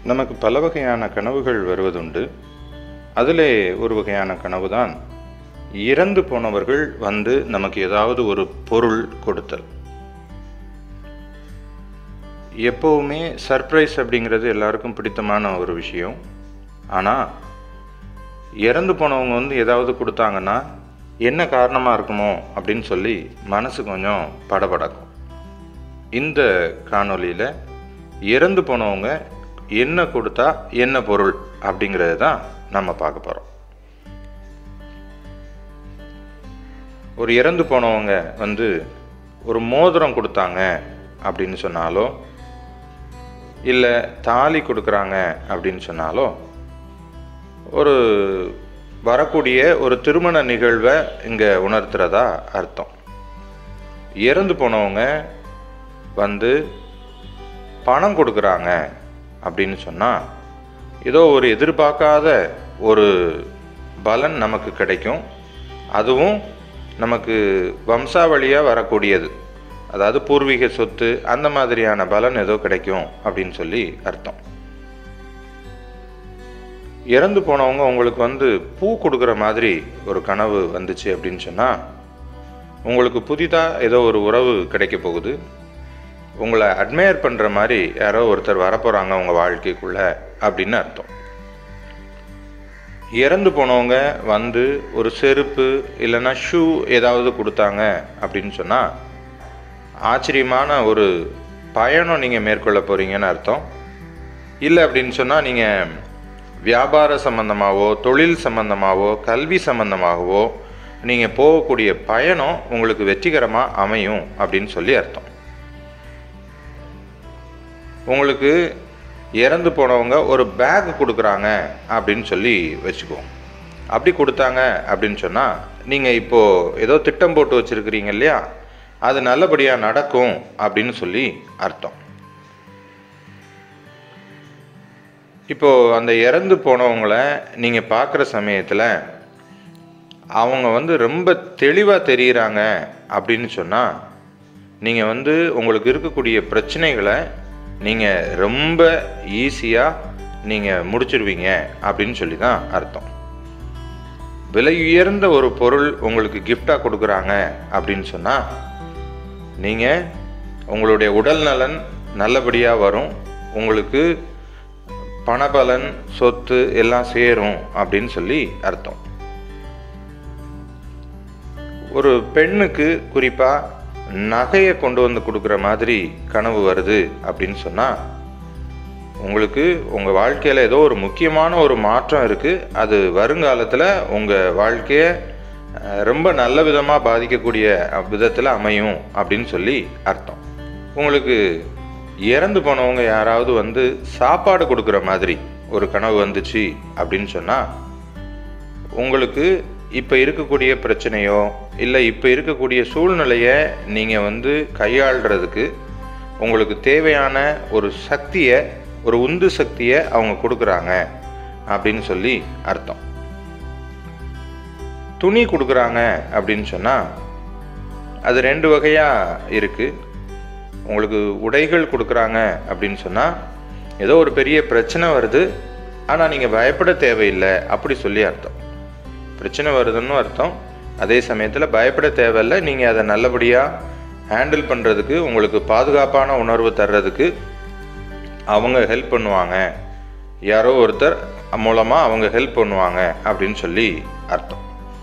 நமக்கு பல வகையான கனவுகள் வருவதுண்டு அதிலே ஒரு வகையான கனவு தான் இறந்து போனவர்கள் வந்து நமக்கு ஏதாவது ஒரு பொருள் கொடுத்தல் எப்போவுமே சர்ப்ரைஸ் அப்படிங்கிறது எல்லாருக்கும் பிடித்தமான ஒரு விஷயம் ஆனால் இறந்து போனவங்க வந்து ஏதாவது கொடுத்தாங்கன்னா என்ன காரணமாக இருக்குமோ அப்படின்னு சொல்லி மனசு கொஞ்சம் படபடக்கும் இந்த காணொளியில் இறந்து போனவங்க என்ன கொடுத்தா என்ன பொருள் அப்படிங்கிறது தான் நம்ம பார்க்க போகிறோம் ஒரு இறந்து போனவங்க வந்து ஒரு மோதிரம் கொடுத்தாங்க அப்படின்னு சொன்னாலோ இல்லை தாலி கொடுக்குறாங்க அப்படின்னு சொன்னாலோ ஒரு வரக்கூடிய ஒரு திருமண நிகழ்வை இங்கே உணர்த்துறதா அர்த்தம் இறந்து போனவங்க வந்து பணம் கொடுக்குறாங்க அப்படின்னு சொன்னால் ஏதோ ஒரு எதிர்பார்க்காத ஒரு பலன் நமக்கு கிடைக்கும் அதுவும் நமக்கு வம்சாவளியாக வரக்கூடியது அதாவது பூர்வீக சொத்து அந்த மாதிரியான பலன் ஏதோ கிடைக்கும் அப்படின்னு சொல்லி அர்த்தம் இறந்து போனவங்க உங்களுக்கு வந்து பூ கொடுக்குற மாதிரி ஒரு கனவு வந்துச்சு அப்படின்னு சொன்னால் உங்களுக்கு புதிதாக ஏதோ ஒரு உறவு கிடைக்க போகுது உங்களை அட்மையர் பண்ணுற மாதிரி யாரோ ஒருத்தர் வரப்போகிறாங்க உங்கள் வாழ்க்கைக்குள்ள அப்படின்னு அர்த்தம் இறந்து போனவங்க வந்து ஒரு செருப்பு இல்லைன்னா ஷூ ஏதாவது கொடுத்தாங்க அப்படின்னு சொன்னால் ஆச்சரியமான ஒரு பயணம் நீங்கள் மேற்கொள்ள போகிறீங்கன்னு அர்த்தம் இல்லை அப்படின்னு சொன்னால் நீங்கள் வியாபார சம்பந்தமாகவோ தொழில் சம்பந்தமாகவோ கல்வி சம்பந்தமாகவோ நீங்கள் போகக்கூடிய பயணம் உங்களுக்கு வெற்றிகரமாக அமையும் அப்படின்னு சொல்லி அர்த்தம் உங்களுக்கு இறந்து போனவங்க ஒரு பேக் கொடுக்குறாங்க அப்படின்னு சொல்லி வச்சுக்குவோம் அப்படி கொடுத்தாங்க அப்படின்னு சொன்னால் நீங்கள் இப்போது ஏதோ திட்டம் போட்டு வச்சுருக்கிறீங்க இல்லையா அது நல்லபடியாக நடக்கும் அப்படின்னு சொல்லி அர்த்தம் இப்போது அந்த இறந்து போனவங்கள நீங்கள் பார்க்குற சமயத்தில் அவங்க வந்து ரொம்ப தெளிவாக தெரிகிறாங்க அப்படின்னு சொன்னால் நீங்கள் வந்து உங்களுக்கு இருக்கக்கூடிய பிரச்சனைகளை நீங்கள் ரொம்ப ஈஸியாக நீங்கள் முடிச்சிருவீங்க அப்படின்னு சொல்லி தான் அர்த்தம் விலை உயர்ந்த ஒரு பொருள் உங்களுக்கு கிஃப்டாக கொடுக்குறாங்க அப்படின்னு சொன்னால் நீங்கள் உங்களுடைய உடல் நலன் நல்லபடியாக வரும் உங்களுக்கு பணபலன் சொத்து எல்லாம் சேரும் அப்படின்னு சொல்லி அர்த்தம் ஒரு பெண்ணுக்கு குறிப்பாக நகையை கொண்டு வந்து கொடுக்குற மாதிரி கனவு வருது அப்படின்னு சொன்னால் உங்களுக்கு உங்கள் வாழ்க்கையில் ஏதோ ஒரு முக்கியமான ஒரு மாற்றம் இருக்குது அது வருங்காலத்தில் உங்கள் வாழ்க்கையை ரொம்ப நல்ல விதமாக பாதிக்கக்கூடிய விதத்தில் அமையும் அப்படின்னு சொல்லி அர்த்தம் உங்களுக்கு இறந்து போனவங்க யாராவது வந்து சாப்பாடு கொடுக்குற மாதிரி ஒரு கனவு வந்துச்சு அப்படின்னு சொன்னால் உங்களுக்கு இப்போ இருக்கக்கூடிய பிரச்சனையோ இல்லை இப்போ இருக்கக்கூடிய சூழ்நிலையை நீங்கள் வந்து கையாளுறதுக்கு உங்களுக்கு தேவையான ஒரு சக்தியை ஒரு உந்து சக்தியை அவங்க கொடுக்குறாங்க அப்படின்னு சொல்லி அர்த்தம் துணி கொடுக்குறாங்க அப்படின்னு சொன்னால் அது ரெண்டு வகையாக இருக்குது உங்களுக்கு உடைகள் கொடுக்குறாங்க அப்படின்னு சொன்னால் ஏதோ ஒரு பெரிய பிரச்சனை வருது ஆனால் நீங்கள் பயப்பட தேவையில்லை அப்படி சொல்லி அர்த்தம் பிரச்சனை வருதுன்னு அர்த்தம் அதே சமயத்தில் பயப்பட தேவையில்லை நீங்கள் அதை நல்லபடியாக ஹேண்டில் பண்ணுறதுக்கு உங்களுக்கு பாதுகாப்பான உணர்வு தர்றதுக்கு அவங்க ஹெல்ப் பண்ணுவாங்க யாரோ ஒருத்தர் மூலமாக அவங்க ஹெல்ப் பண்ணுவாங்க அப்படின்னு சொல்லி அர்த்தம்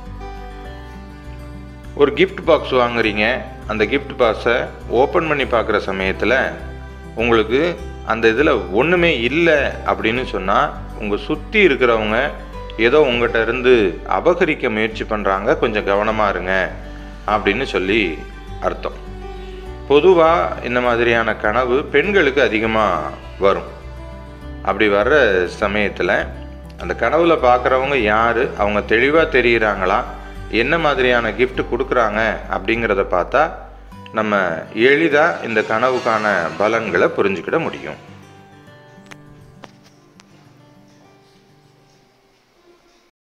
ஒரு கிஃப்ட் பாக்ஸ் வாங்குறீங்க அந்த கிஃப்ட் பாக்ஸை ஓப்பன் பண்ணி பார்க்குற சமயத்தில் உங்களுக்கு அந்த இதில் ஒன்றுமே இல்லை அப்படின்னு சொன்னால் உங்கள் சுற்றி இருக்கிறவங்க ஏதோ உங்கள்கிட்ட இருந்து அபகரிக்க முயற்சி பண்ணுறாங்க கொஞ்சம் கவனமாக இருங்க அப்படின்னு சொல்லி அர்த்தம் பொதுவாக இந்த மாதிரியான கனவு பெண்களுக்கு அதிகமாக வரும் அப்படி வர்ற சமயத்தில் அந்த கனவுல பார்க்குறவங்க யார் அவங்க தெளிவாக தெரிகிறாங்களா என்ன மாதிரியான gift கொடுக்குறாங்க அப்படிங்கிறத பார்த்தா நம்ம எளிதாக இந்த கனவுக்கான பலன்களை புரிஞ்சுக்கிட முடியும்